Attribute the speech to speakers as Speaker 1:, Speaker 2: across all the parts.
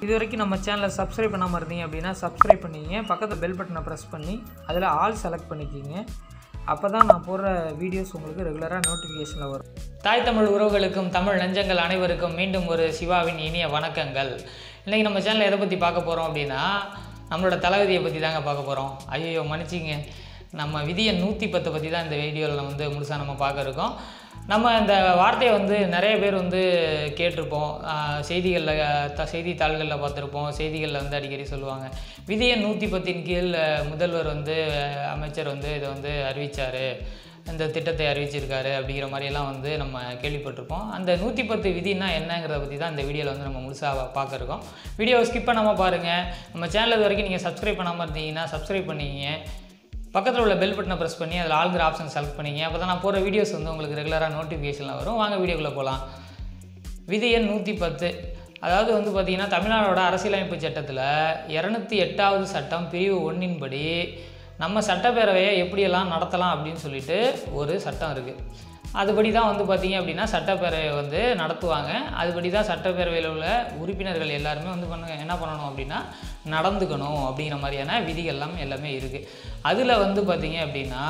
Speaker 1: இது வரைக்கும் நம்ம சேனலை சப்ஸ்கிரைப் பண்ணாமல் இருந்தீங்க அப்படின்னா சப்ஸ்கிரைப் பண்ணிக்கங்க பக்கத்தில் பெல் பட்டனை ப்ரெஸ் பண்ணி அதில் ஆல் செலக்ட் பண்ணிக்கிங்க அப்போ தான் நான் போடுற வீடியோஸ் உங்களுக்கு ரெகுலராக நோட்டிஃபிகேஷனில் வரும்
Speaker 2: தாய் தமிழ் உறவுகளுக்கும் தமிழ் நெஞ்சங்கள் அனைவருக்கும் மீண்டும் ஒரு சிவாவின் இனிய வணக்கங்கள் இன்றைக்கி நம்ம சேனலில் எதை பற்றி பார்க்க போகிறோம் அப்படின்னா நம்மளோட தளபதியை பற்றி தாங்க பார்க்க போகிறோம் ஐயோ மன்னிச்சிங்க நம்ம விதியை நூற்றி பத்தை பற்றி தான் இந்த வீடியோவில் வந்து முழுசாக நம்ம பார்க்க இருக்கோம் நம்ம இந்த வார்த்தையை வந்து நிறைய பேர் வந்து கேட்டிருப்போம் ஆஹ் செய்திகளில் த செய்தித்தாள்களில் பார்த்துருப்போம் செய்திகளில் வந்து அடிக்கடி சொல்லுவாங்க விதியை நூற்றி பத்தின் கீழ் அஹ், முதல்வர் வந்து அஹ், அமைச்சர் வந்து இதை வந்து அறிவித்தார் இந்த திட்டத்தை அறிவிச்சிருக்காரு அப்படிங்கிற மாதிரியெல்லாம் வந்து நம்ம கேள்விப்பட்டிருப்போம் அந்த நூற்றி பத்து விதினா என்னங்கிறத பற்றி தான் இந்த வீடியோவில் வந்து நம்ம முழுசாக பார்க்க இருக்கோம் வீடியோவை ஸ்கிப் பண்ணாமல் பாருங்கள் நம்ம சேனல் இது வரைக்கும் நீங்கள் சப்ஸ்கிரைப் பண்ணாமல் இருந்தீங்கன்னா சப்ஸ்கிரைப் பண்ணிக்கிங்க பக்கத்தில் உள்ள பெல் பட்டனை ப்ரெஸ் பண்ணி அதில் ஆல்கிற ஆப்ஷன் செலக்ட் பண்ணிங்க அப்போ தான் நான் போகிற வீடியோஸ் வந்து உங்களுக்கு ரெகுலராக நோட்டிஃபிகேஷனில் வரும் வாங்க வீடியோக்குள்ளே போகலாம் விதி எண் நூற்றி பத்து அதாவது வந்து பார்த்திங்கன்னா தமிழ்நாடோட அரசியலமைப்பு சட்டத்தில் இரநூத்தி எட்டாவது சட்டம் பிரிவு ஒன்றின்படி நம்ம சட்டப்பேரவையை எப்படியெல்லாம் நடத்தலாம் அப்படின்னு சொல்லிட்டு ஒரு சட்டம் இருக்குது அதுபடி தான் வந்து பார்த்திங்க அப்படின்னா சட்டப்பேரவை வந்து நடத்துவாங்க அதுபடி தான் சட்டப்பேரவையில் உள்ள உறுப்பினர்கள் எல்லாருமே வந்து பண்ண என்ன பண்ணணும் அப்படின்னா நடந்துக்கணும் அப்படிங்கிற மாதிரியான விதிகள் எல்லாமே எல்லாமே இருக்குது அதில் வந்து பார்த்திங்க அப்படின்னா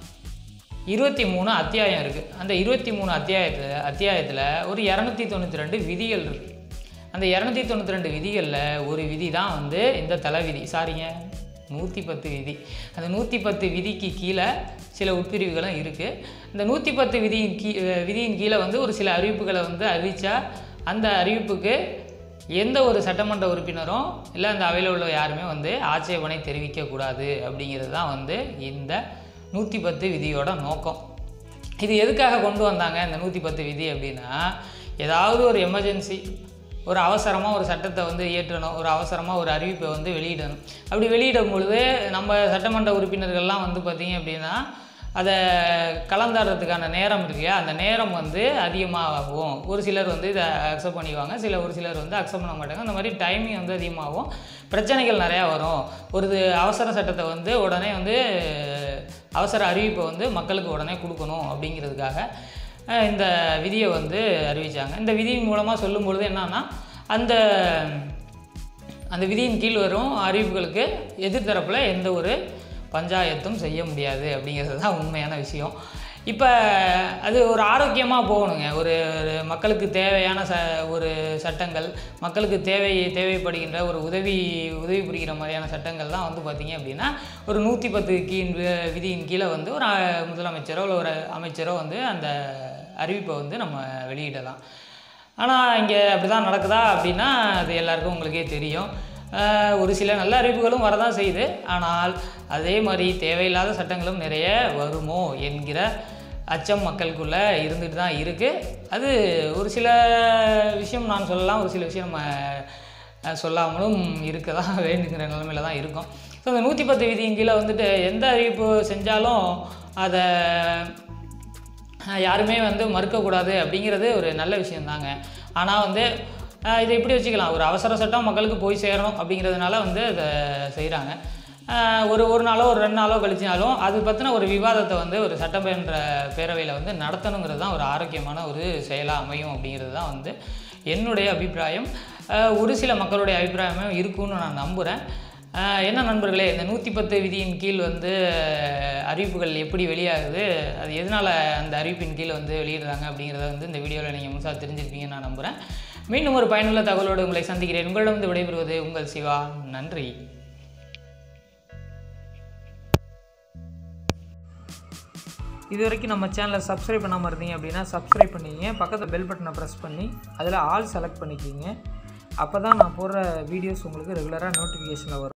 Speaker 2: இருபத்தி மூணு அத்தியாயம் இருக்குது அந்த இருபத்தி மூணு அத்தியாயத்தில் அத்தியாயத்தில் ஒரு இரநூத்தி தொண்ணூற்றி ரெண்டு விதிகள் இருக்குது அந்த இரநூத்தி தொண்ணூற்றி ரெண்டு விதிகளில் ஒரு விதி தான் வந்து இந்த தலை விதி சாரிங்க நூற்றி பத்து விதி அந்த நூற்றி பத்து விதிக்கு கீழே சில உட்பிரிவுகளும் இருக்குது இந்த நூற்றி பத்து விதியின் கீ விதியின் கீழே வந்து ஒரு சில அறிவிப்புகளை வந்து அறிவித்தா அந்த அறிவிப்புக்கு எந்த ஒரு சட்டமன்ற உறுப்பினரும் இல்லை அந்த அவையில் உள்ள யாருமே வந்து ஆட்சேபனை தெரிவிக்கக்கூடாது அப்படிங்கிறது தான் வந்து இந்த நூற்றி பத்து விதியோட நோக்கம் இது எதுக்காக கொண்டு வந்தாங்க இந்த நூற்றி பத்து விதி அப்படின்னா ஏதாவது ஒரு எமர்ஜென்சி ஒரு அவசரமாக ஒரு சட்டத்தை வந்து இயற்றணும் ஒரு அவசரமாக ஒரு அறிவிப்பை வந்து வெளியிடணும் அப்படி வெளியிடும் பொழுது நம்ம சட்டமன்ற உறுப்பினர்கள்லாம் வந்து பார்த்திங்க அப்படின்னா அதை கலந்தாடுறதுக்கான நேரம் இருக்கு இல்லையா அந்த நேரம் வந்து அதிகமாகும் ஒரு சிலர் வந்து இதை அக்செப்ட் பண்ணிக்குவாங்க சில ஒரு சிலர் வந்து அக்செப்ட் பண்ண மாட்டாங்க அந்த மாதிரி டைமிங் வந்து அதிகமாகும் பிரச்சனைகள் நிறையா வரும் ஒரு இது அவசர சட்டத்தை வந்து உடனே வந்து அவசர அறிவிப்பை வந்து மக்களுக்கு உடனே கொடுக்கணும் அப்படிங்கிறதுக்காக அஹ், இந்த விதியை வந்து அறிவித்தாங்க இந்த விதியின் மூலமாக சொல்லும் பொழுது என்னன்னா அந்த அந்த விதியின் கீழ் வரும் அறிவிப்புகளுக்கு எதிர்த்தரப்பில் எந்த ஒரு பஞ்சாயத்தும் செய்ய முடியாது அப்படிங்கிறது தான் உண்மையான விஷயம் இப்போ அது ஒரு ஆரோக்கியமாக போகணுங்க ஒரு ஒரு மக்களுக்கு தேவையான ச ஒரு சட்டங்கள் மக்களுக்கு தேவை தேவைப்படுகின்ற ஒரு உதவி உதவி புரிகிற மாதிரியான சட்டங்கள் தான் வந்து பார்த்திங்க அப்படின்னா ஒரு நூற்றி பத்து கீழ் வி- விதியின் கீழே வந்து ஒரு அஹ், முதலமைச்சரோ இல்லை ஒரு அமைச்சரோ வந்து அந்த அறிவிப்பை வந்து நம்ம வெளியிடலாம் ஆனால் இங்கே அப்படி தான் நடக்குதா அப்படின்னா அது எல்லாருக்கும் உங்களுக்கே தெரியும் ஆஹ் ஒரு சில நல்ல அறிவிப்புகளும் வரதான் செய்யுது ஆனால் அதே மாதிரி தேவையில்லாத சட்டங்களும் நிறைய வருமோ என்கிற அச்சம் மக்களுக்குள்ளே இருந்துட்டு தான் இருக்குது அது ஒரு சில விஷயம் நான் சொல்லலாம் ஒரு சில விஷயம் நம்ம அஹ், சொல்லாமலும் இருக்க தான் வேண்டுங்கிற நிலமையில தான் இருக்கும் ஸோ இந்த நூற்றி பத்து விதியின் கீழே வந்துட்டு எந்த அறிவிப்பு செஞ்சாலும் அதை ஆஹ் யாருமே வந்து மறுக்கக்கூடாது அப்படிங்கிறது ஒரு நல்ல விஷயந்தாங்க ஆனால் வந்து ஆஹ் இதை இப்படி வச்சுக்கலாம் ஒரு அவசர சட்டம் மக்களுக்கு போய் சேரணும் அப்படிங்கிறதுனால வந்து அதை செய்கிறாங்க ஒரு ஒரு நாளோ ஒரு ரெண்டு நாளோ கழிச்சினாலும் அது பற்றின ஒரு விவாதத்தை வந்து ஒரு சட்டமன்ற பேரவையில் வந்து நடத்தணுங்கிறது தான் ஒரு ஆரோக்கியமான ஒரு செயலாக அமையும் அப்படிங்கிறது தான் வந்து என்னுடைய அபிப்பிராயம் ஆஹ் ஒரு சில மக்களுடைய அபிப்பிராயமும் இருக்கும்னு நான் நம்புகிறேன் ஆஹ் என்ன நண்பர்களே இந்த நூற்றி பத்து விதியின் கீழ் வந்து ஆஹ் அறிவிப்புகள் எப்படி வெளியாகுது அது எதனால் அந்த அறிவிப்பின் கீழ் வந்து வெளியிடுறாங்க அப்படிங்கிறத வந்து இந்த வீடியோவில் நீங்கள் முழுசாக தெரிஞ்சிருப்பீங்கன்னு நான் நம்புகிறேன் மீண்டும் ஒரு பயனுள்ள தகவலோடு உங்களை சந்திக்கிறேன் உங்களிடம் விடைபெறுவது உங்கள் சிவா நன்றி
Speaker 1: இது வரைக்கும் நம்ம சேனலை சப்ஸ்கிரைப் பண்ணாமல் இருந்தீங்க அப்படின்னா சப்ஸ்கிரைப் பண்ணிக்கங்க பக்கத்தில் பெல் பட்டனை ப்ரெஸ் பண்ணி அதில் ஆல் செலக்ட் பண்ணிக்கிங்க அப்போ தான் நான் போடுற வீடியோஸ் உங்களுக்கு ரெகுலராக நோட்டிஃபிகேஷனில் வரும்